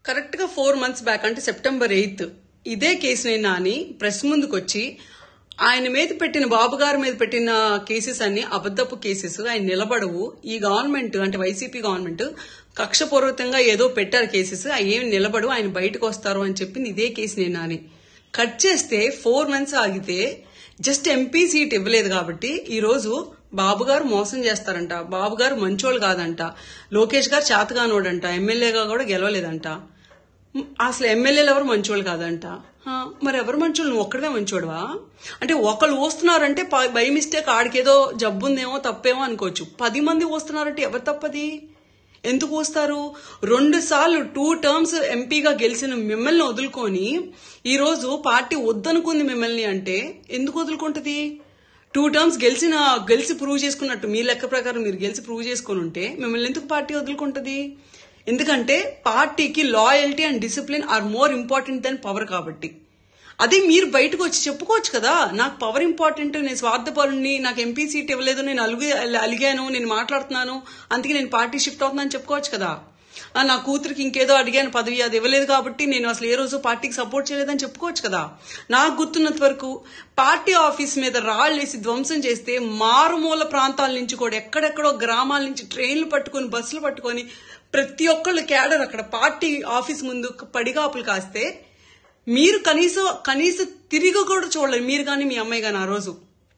correct గా four months back అంటే September eighth ఇదే కేసు నేను నాని ప్రెస్ ముందుకు వచ్చి ఆయన మీద పెట్టిన బాబు గారి మీద పెట్టిన కేసెస్ అన్ని అబద్ధపు కేసెస్ ఆయన నిలబడవు ఈ గవర్నమెంట్ అంటే వైసీపీ గవర్నమెంట్ కక్షపూర్వకంగా ఏదో పెట్టారు కేసెస్ అవి ఏమి నిలబడు ఆయన బయటకు వస్తారు అని చెప్పింది ఇదే కేసు నేను నాని కట్ చేస్తే ఫోర్ మంత్స్ ఆగితే జస్ట్ ఎంపీ సీట్ ఇవ్వలేదు కాబట్టి ఈ రోజు బాబు గారు మోసం చేస్తారంట బాబు గారు మంచోళ్ళు కాదంట లోకేష్ గారు చేతగానోడంట ఎమ్మెల్యేగా కూడా గెలవలేదంట మ్, అసలు ఎమ్మెల్యేలు ఎవరు మంచోళ్ళు కాదంట హా, మరి ఎవరు మంచోళ్ళు నువ్వు ఒక్కడవే మంచోడువా అంటే ఒకళ్ళు వస్తున్నారంటే బై మిస్టేక్ ఆడికేదో జబ్బు ఉందేమో తప్పేమో అనుకోవచ్చు పది మంది వస్తున్నారంటే ఎవరు తప్పది ఎందుకు వస్తారు రెండు సార్లు టూ టర్మ్స్ ఎంపీగా గెలిచిన మిమ్మల్ని వదులుకొని ఈ రోజు పార్టీ వద్దనుకుంది మిమ్మల్ని అంటే ఎందుకు వదులుకుంటది టూ టర్మ్స్ గెలిచిన గెలిచి ప్రూవ్ చేసుకున్నట్టు మీ లెక్క ప్రకారం మీరు గెలిచి ప్రూవ్ చేసుకుని ఉంటే మిమ్మల్ని ఎందుకు పార్టీ వదులుకుంటది ఎందుకంటే పార్టీకి loyalty and discipline are more important than power కాబట్టి అదే మీరు బయటకు వచ్చి చెప్పుకోవచ్చు కదా నాకు పవర్ ఇంపార్టెంట్ నేను స్వార్థపరుణ్ణి నాకు ఎంపీ సీట్ ఇవ్వలేదు నేను అలుగు అలిగాను నేను మాట్లాడుతున్నాను అందుకే నేను పార్టీ షిఫ్ట్ అవుతున్నాను చెప్పుకోవచ్చు కదా ఆ, నా కూతురికి ఇంకేదో అడిగాను పదవి అది ఇవ్వలేదు కాబట్టి నేను అసలు ఏ రోజు పార్టీకి సపోర్ట్ చేయలేదని చెప్పుకోవచ్చు కదా నాకు గుర్తున్నంత వరకు పార్టీ ఆఫీస్ మీద రాళ్ళేసి ధ్వంసం చేస్తే మారుమూల ప్రాంతాల నుంచి కూడా ఎక్కడెక్కడో గ్రామాల నుంచి ట్రైన్లు పట్టుకొని బస్సులు పట్టుకొని ప్రతి ఒక్కళ్ళు క్యాడర్ అక్కడ పార్టీ ఆఫీస్ ముందు పడిగాపులు కాస్తే మీరు కనీసం కనీసం తిరిగి కూడా చూడలేదు మీరు కానీ మీ అమ్మాయి కానీ ఆ రోజు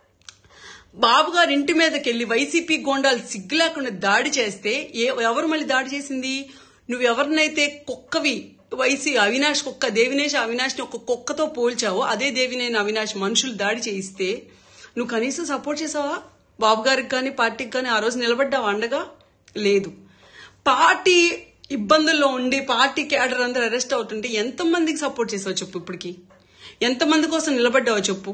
బాబు గారి ఇంటి మీదకి వెళ్లి వైసీపీ గోండాలు సిగ్గు లేకుండా దాడి చేస్తే ఏ ఎవరు మళ్ళీ దాడి చేసింది నువ్వు ఎవరినైతే కుక్కవి వైసీ అవినాష్ కుక్క దేవినేష్ అవినాష్ని ఒక కుక్కతో పోల్చావో అదే దేవినేని అవినాష్ మనుషులు దాడి చేయిస్తే నువ్వు కనీసం సపోర్ట్ చేసావా బాబు గారికి కానీ పార్టీకి కానీ ఆ రోజు నిలబడ్డావా అండగా లేదు పార్టీ ఇబ్బందుల్లో ఉండి పార్టీ క్యాడర్ అందరూ అరెస్ట్ అవుతుంటే ఎంతమందికి సపోర్ట్ చేసావు చెప్పు ఇప్పటికి ఎంతమంది కోసం నిలబడ్డావో చెప్పు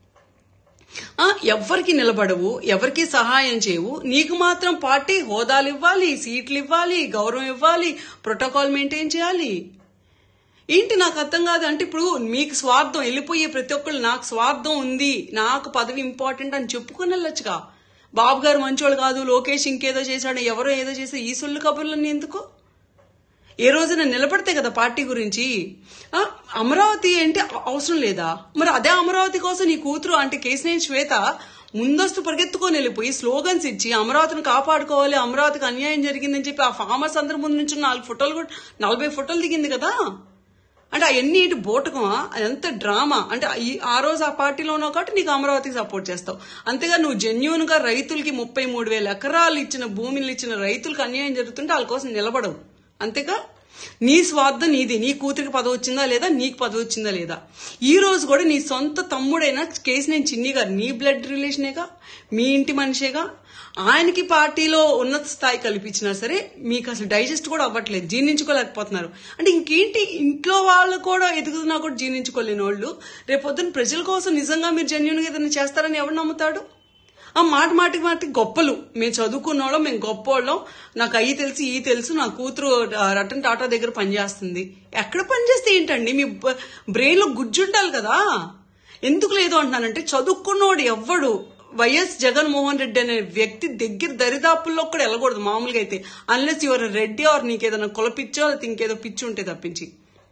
ఆ, ఎవ్వరికి నిలబడవు ఎవరికి సహాయం చేయవు నీకు మాత్రం పార్టీ హోదాలు ఇవ్వాలి సీట్లు ఇవ్వాలి గౌరవం ఇవ్వాలి ప్రోటోకాల్ మెయింటైన్ చేయాలి ఏంటి నాకు అర్థం కాదు అంటే ఇప్పుడు మీకు స్వార్థం వెళ్ళిపోయే ప్రతి ఒక్కళ్ళు నాకు స్వార్థం ఉంది నాకు పదవి ఇంపార్టెంట్ అని చెప్పుకుని వెళ్ళొచ్చుగా బాబు గారు మంచోళ్ళు కాదు లోకేష్ ఇంకేదో చేశాడు ఎవరో ఏదో చేస్తే ఈ సొల్లు కబుర్లన్నీ ఎందుకు ఏ రోజున నిలబడితే కదా పార్టీ గురించి ఆ, అమరావతి అంటే అ- అవసరం లేదా మరి అదే అమరావతి కోసం నీ కూతురు అంటే కేసినేని శ్వేత ముందస్తు పరిగెత్తుకొని వెళ్ళిపోయి స్లోగన్స్ ఇచ్చి అమరావతిని కాపాడుకోవాలి అమరావతికి అన్యాయం జరిగిందని చెప్పి ఆ ఫార్మర్స్ అందరి ముందు నుంచి నాలుగు ఫోటోలు కూడా నలభై ఫోటోలు దిగింది కదా అంటే అవన్నీ ఇటు బోటకమా అదంతా డ్రామా అంటే ఈ- ఆ రోజు ఆ పార్టీలో ఉన్నావు కాబట్టి నీకు అమరావతికి సపోర్ట్ చేస్తావు అంతేగా నువ్వు జెన్యున్ గా రైతులకి ముప్పై మూడు వేల ఎకరాలు ఇచ్చిన భూమిని ఇచ్చిన రైతులకు అన్యాయం జరుగుతుంటే వాళ్ళ కోసం నిలబడవు అంతేగా నీ స్వార్థం నీది నీ కూతురికి పదవి వచ్చిందా లేదా నీకు పదవి వచ్చిందా లేదా ఈ రోజు కూడా నీ సొంత తమ్ముడైన కేసు నేను చిన్ని గారు నీ బ్లడ్ రిలేషనేగా మీ ఇంటి మనిషేగా ఆయనకి పార్టీలో ఉన్నత స్థాయి కల్పించినా సరే మీకు అసలు డైజెస్ట్ కూడా అవ్వట్లేదు జీర్ణించుకోలేకపోతున్నారు అంటే ఇంకేంటి ఇంట్లో వాళ్ళు కూడా ఎదుగుతున్నా కూడా జీర్ణించుకోలేని వాళ్ళు రేపొద్దున ప్రజల కోసం నిజంగా మీరు జెన్యున్గా ఏదైనా చేస్తారని ఎవరు నమ్ముతాడు ఆ మాట మాటికి మాటికి గొప్పలు మేము చదువుకున్నోళ్ళం మేము గొప్పోళ్ళం నాకు అయ్యి తెలుసు ఈ తెలుసు నా కూతురు ఆ, రతన్ టాటా దగ్గర పనిచేస్తుంది ఎక్కడ పనిచేస్తే ఏంటండి మీ బ్రెయిన్ లో గుజ్జుండాలి కదా ఎందుకు లేదు అంటున్నానంటే చదువుకున్నోడు ఎవ్వడు వైఎస్ జగన్మోహన్ రెడ్డి అనే వ్యక్తి దగ్గర దరిదాపుల్లో కూడా వెళ్ళకూడదు మామూలుగా అయితే అన్లెస్ యువర్ రెడ్డి ఆర్ నీకేదైనా కులపిచ్చో లేకపోతే ఇంకేదో పిచ్చి ఉంటే తప్పించి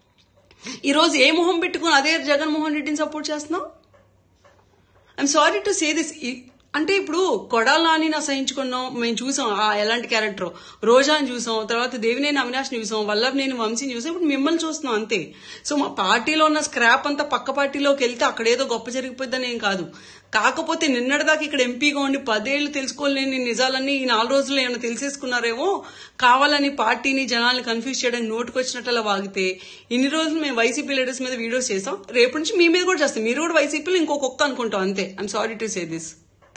ఈ రోజు ఏ మొహం పెట్టుకుని అదే జగన్మోహన్ రెడ్డిని సపోర్ట్ చేస్తున్నావు I'm sorry to say this అంటే ఇప్పుడు కొడాల నాని అసహించుకున్నాం మేము చూసాం ఆ ఎలాంటి క్యారెక్టర్ రోజాని చూసాం తర్వాత దేవినేని అవినాష్ని చూసాం వల్లభనేని వంశీని చూసాం ఇప్పుడు మిమ్మల్ని చూస్తున్నాం అంతే సో మా పార్టీలో ఉన్న స్క్రాప్ అంతా పక్క పార్టీలోకి వెళ్తే అక్కడ ఏదో గొప్ప జరిగిపోద్దని ఏం కాదు కాకపోతే నిన్నటిదాకా ఇక్కడ ఎంపీగా ఉండి పదేళ్లు తెలుసుకోలేని నిజాలన్నీ ఈ నాలుగు రోజుల్లో ఏమైనా తెలిసేసుకున్నారేమో కావాలని పార్టీని జనాల్ని కన్ఫ్యూజ్ చేయడానికి నోటుకు వచ్చినట్టు వాగితే ఇన్ని రోజులు మేము వైసీపీ లీడర్స్ మీద వీడియోస్ చేసాం రేపు నుంచి మీ మీద కూడా చేస్తాం మీరు కూడా వైసీపీలో ఇంకొక ఒక్క అనుకుంటాం అంతే I'm sorry to say this